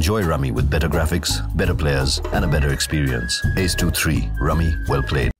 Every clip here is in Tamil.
Enjoy Rummy with better graphics, better players, and a better experience. Ace 2 3. Rummy, well played.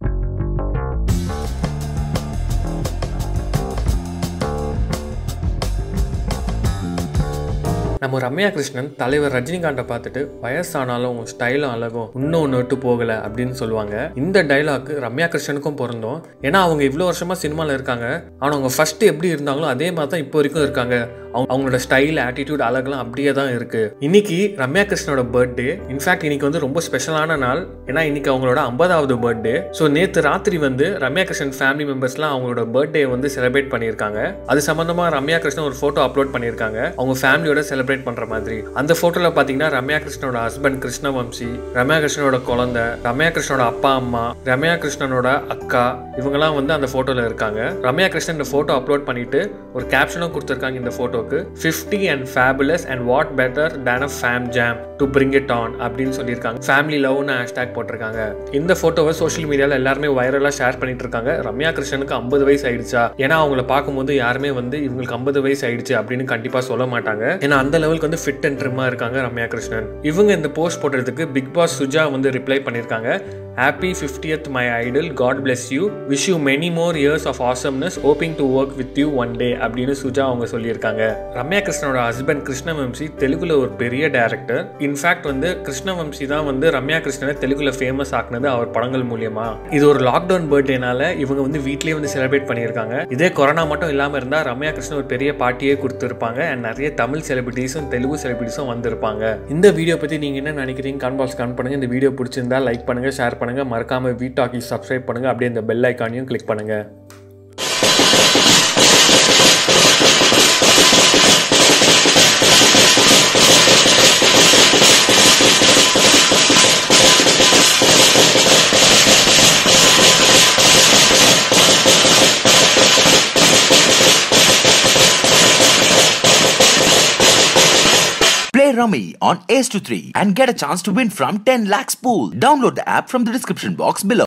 நம்ம ரம்யா கிருஷ்ணன் தலைவர் ரஜினிகாந்தை பார்த்துட்டு வயசானாலும் உன் ஸ்டைலும் அழகும் இன்னும் ஒன்று விட்டு போகலை அப்படின்னு சொல்லுவாங்க இந்த டைலாக் ரம்யா கிருஷ்ணனுக்கும் பொருந்தும் ஏன்னா அவங்க இவ்வளோ வருஷமா சினிமாவில் இருக்காங்க ஆனால் அவங்க ஃபர்ஸ்ட் எப்படி இருந்தாங்களோ அதே மாதிரி தான் இப்போ வரைக்கும் இருக்காங்க அவங்க அவங்களோட ஸ்டைல் ஆட்டிடியூட் அழகெல்லாம் அப்படியே தான் இருக்கு இன்னைக்கு ரம்யா கிருஷ்ணனோட பர்த்டே இன்ஃபேக்ட் இன்னைக்கு வந்து ரொம்ப ஸ்பெஷலான நாள் ஏன்னா இன்னைக்கு அவங்களோட ஐம்பதாவது பர்த்டே ஸோ நேற்று ராத்திரி வந்து ரம்யா கிருஷ்ணன் ஃபேமிலி மெம்பர்ஸ்லாம் அவங்களோட பர்த்டே வந்து செலிப்ரேட் பண்ணியிருக்காங்க அது சம்பந்தமா ரம்யா கிருஷ்ணன் ஒரு ஃபோட்டோ அப்லோட் பண்ணியிருக்காங்க அவங்க ஃபேமிலியோட செலிப்ரேட் பண்ற மாதிரி அந்த ஃபோட்டோல பாத்தீங்கன்னா ரம்யா கிருஷ்ணனோட ஹஸ்பண்ட் கிருஷ்ணவம்சி ரம்யா கிருஷ்ணனோட குழந்தை ரம்யா கிருஷ்ணனோட அப்பா அம்மா ரம்யா கிருஷ்ணனோட அக்கா இவங்கெல்லாம் வந்து அந்த ஃபோட்டோல இருக்காங்க ரம்யா கிருஷ்ணன் இந்த ஃபோட்டோ அப்லோட் பண்ணிட்டு ஒரு கேப்ஷனும் கொடுத்துருக்காங்க இந்த ஃபோட்டோக்கு fifty and fabulous and what better than a fam jam to bring it on அப்படின்னு சொல்லியிருக்காங்க ஃபேமிலி லவ்னு ஹேஷ்டேக் போட்டிருக்காங்க இந்த ஃபோட்டோவை சோஷியல் மீடியாவில் எல்லாருமே வைரலாக ஷேர் பண்ணிட்டு இருக்காங்க ரம்யா கிருஷ்ணனுக்கு ஐம்பது வயசு ஆயிடுச்சா ஏன்னா அவங்கள பார்க்கும்போது யாருமே வந்து இவங்களுக்கு ஐம்பது வயசு ஆயிடுச்சு அப்படின்னு கண்டிப்பாக சொல்ல மாட்டாங்க ஏன்னா அந்த லெவலுக்கு வந்து ஃபிட் அண்ட் ட்ரிம்மாக இருக்காங்க ரம்யா கிருஷ்ணன் இவங்க இந்த போஸ்ட் போடுறதுக்கு பிக் பாஸ் சுஜா வந்து ரிப்ளை பண்ணியிருக்காங்க happy fiftieth my idol God bless you wish you many more years of awesomeness hoping to work with you one day அப்படின்னு சுஜா அவங்க சொல்லியிருக்காங்க ரம்யா கிருஷ்ணனோட ஹஸ்பண்ட் கிருஷ்ணவம்சி தெலுங்குல ஒரு பெரிய டேரக்டர் இன்ஃபேக்ட் வந்து கிருஷ்ணவம்சி தான் வந்து ரம்யா கிருஷ்ணனை தெலுங்குல ஃபேமஸ் ஆக்குனது அவர் படங்கள் மூலியமா இது ஒரு லாக்டவுன் பர்த்டேனால இவங்க வந்து வீட்லயே வந்து செலிப்ரேட் பண்ணியிருக்காங்க இதே கொரோனா மட்டும் இல்லாம இருந்தா ரம்யா கிருஷ்ணன் ஒரு பெரிய பார்ட்டியே கொடுத்துருப்பாங்க அண்ட் நிறைய தமிழ் செலிபிரிட்டிஸும் தெலுங்கு செலிபிரிட்டிஸும் வந்திருப்பாங்க இந்த வீடியோ பத்தி நீங்க என்ன நினைக்கிறீங்க கான் பாக்ஸ் கான் பண்ணுங்க இந்த வீடியோ பிடிச்சிருந்தா லைக் பண்ணுங்க ஷேர் பண்ணுங்க மறக்காம வீ டாக்கி சப்ஸ்கிரைப் பண்ணுங்க அப்படியே இந்த பெல் ஐக்கானையும் கிளிக் பண்ணுங்க Play Rummy on Ace to 3 and get a chance to win from 10 lakhs pool. Download the app from the description box below.